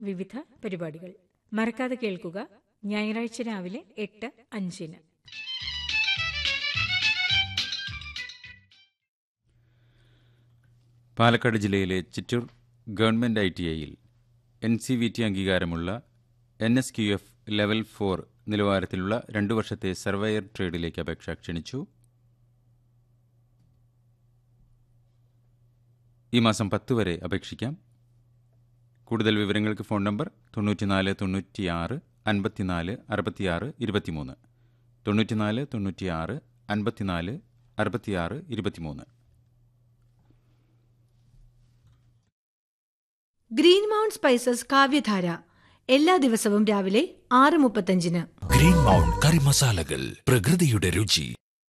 വിവിധ പരിപാടികൾ മറക്കാതെ കേൾക്കുക ഞായറാഴ്ച രാവിലെ എട്ട് അഞ്ചിന് പാലക്കാട് ജില്ലയിലെ ചിറ്റൂർ ഗവൺമെന്റ് ഐ ടി ഐയിൽ എൻ സി വി ടി അംഗീകാരമുള്ള N S Q F level four നിലവാരത്തിലുള്ള രണ്ടു വർഷത്തെ സർവയർ ട്രേഡിലേക്ക് അപേക്ഷ ക്ഷണിച്ചു ഈ മാസം പത്ത് വരെ അപേക്ഷിക്കാം കൂടുതൽ വിവരങ്ങൾക്ക് ഫോൺ നമ്പർ തൊണ്ണൂറ്റിനാല് തൊണ്ണൂറ്റിയാറ് അൻപത്തിനാല് അറുപത്തിയാറ് ഇരുപത്തിമൂന്ന് തൊണ്ണൂറ്റിനാല് തൊണ്ണൂറ്റിയാറ് അൻപത്തിനാല് അറുപത്തിയാറ് ഇരുപത്തിമൂന്ന് ഗ്രീൻ മൗണ്ട് സ്പൈസസ് കാവ്യധാര എല്ലാ ദിവസവും രാവിലെ ആറ് മുപ്പത്തഞ്ചിന് ഗ്രീൻ മൗണ്ട് കറി മസാലകൾ പ്രകൃതിയുടെ രുചി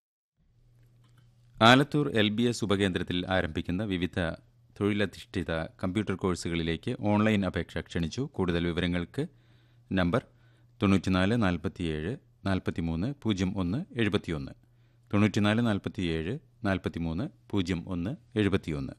ആലത്തൂർ എൽ ബി എസ് ഉപകേന്ദ്രത്തിൽ ആരംഭിക്കുന്ന വിവിധ തൊഴിലധിഷ്ഠിത കമ്പ്യൂട്ടർ കോഴ്സുകളിലേക്ക് ഓൺലൈൻ അപേക്ഷ ക്ഷണിച്ചു കൂടുതൽ വിവരങ്ങൾക്ക് നമ്പർ തൊണ്ണൂറ്റിനാല് നാൽപ്പത്തിയേഴ് നാൽപ്പത്തിമൂന്ന് പൂജ്യം ഒന്ന് എഴുപത്തിയൊന്ന് തൊണ്ണൂറ്റിനാല് നാൽപ്പത്തിയേഴ് നാൽപ്പത്തിമൂന്ന് പൂജ്യം ഒന്ന് എഴുപത്തിയൊന്ന്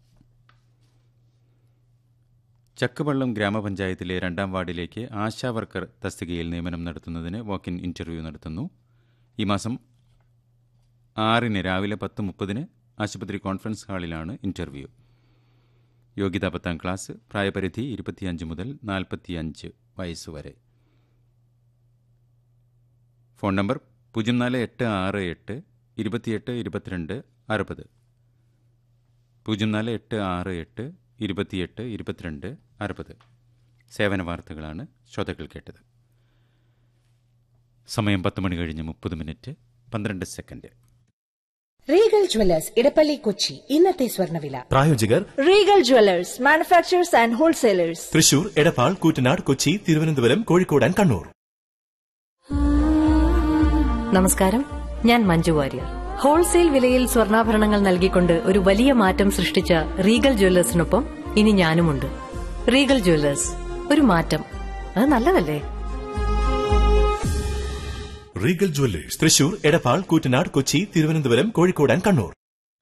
ചക്കവള്ളം ഗ്രാമപഞ്ചായത്തിലെ രണ്ടാം വാർഡിലേക്ക് ആശാ വർക്കർ തസ്തികയിൽ നിയമനം നടത്തുന്നതിന് വാക്കിൻ ഇന്റർവ്യൂ നടത്തുന്നു ഈ മാസം ആറിന് രാവിലെ പത്ത് മുപ്പതിന് ആശുപത്രി കോൺഫറൻസ് ഹാളിലാണ് ഇന്റർവ്യൂ യോഗ്യതാ പത്താം ക്ലാസ് പ്രായപരിധി ഇരുപത്തിയഞ്ച് മുതൽ നാൽപ്പത്തിയഞ്ച് വയസ്സുവരെ ഫോൺ നമ്പർ പൂജ്യം നാല് എട്ട് ആറ് എട്ട് ഇരുപത്തിയെട്ട് ഇരുപത്തിരണ്ട് അറുപത് പൂജ്യം നാല് എട്ട് ആറ് എട്ട് ഇരുപത്തിയെട്ട് ഇരുപത്തിരണ്ട് അറുപത് സേവന വാർത്തകളാണ് ശ്രോതാക്കൾ കേട്ടത് സമയം പത്ത് മണി കഴിഞ്ഞ് മുപ്പത് മിനിറ്റ് പന്ത്രണ്ട് second Regal jewellers Edappally Kochi ഇന്നത്തെ സ്വർണ്ണവില പ്രായോജകർ Regal jewellers manufacturers and wholesalers Thrissur Edappal Koottanad Kochi Thiruvananthapuram Kozhikode and Kannur നമസ്കാരം ഞാൻ മഞ്ജു വാര്യർ ഹോൾസെയിൽ വിലയിൽ സ്വർണ്ണാഭരണങ്ങൾ നൽകിക്കൊണ്ട് ഒരു വലിയ മാറ്റം സൃഷ്ടിച്ച റീഗൽ ജ്വല്ലേഴ്സിനൊപ്പം ഇനി ഞാനുമുണ്ട് റീഗൽ ജ്വല്ലേഴ്സ് ഒരു മാറ്റം അത് നല്ലതല്ലേ Regal jewellers Thrissur Edappal Koottanad Kochi Thiruvananthapuram Kozhikode and Kannur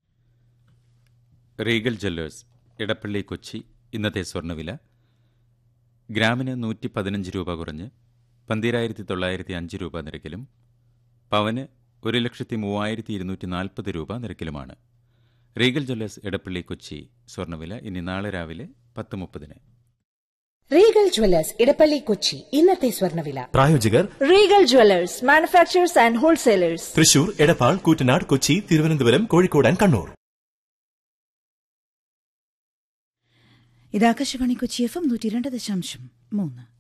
Regal jewellers Edappally Kochi ഇന്നത്തെ സ്വർണ്ണവില ഗ്രാമിന് നൂറ്റി പതിനഞ്ച് രൂപ കുറഞ്ഞ് പന്തിരായിരത്തി തൊള്ളായിരത്തി അഞ്ച് രൂപ നിരക്കിലും പവന് ഒരു ലക്ഷത്തി മൂവായിരത്തി ഇരുന്നൂറ്റി നാൽപ്പത് രൂപ നിരക്കിലുമാണ് റീഗൽ ജ്വല്ലേഴ്സ് ഇടപ്പള്ളി കൊച്ചി സ്വർണ്ണവില ഇനി നാളെ രാവിലെ പത്ത് മുപ്പതിന് റീഗൽ ജ്വല്ലേഴ്സ് ഇടപ്പള്ളി കൊച്ചി ഇന്നത്തെ സ്വർണ്ണവില പ്രായോജകർ Regal jewellers manufacturers and wholesalers Thrissur Edappal Koottanad Kochi Thiruvananthapuram Kozhikode and Kannur ഇത് ആകാശവാണി കൊച്ചി എഫ് എം നൂറ്റി രണ്ട് ദശാംശം മൂന്ന്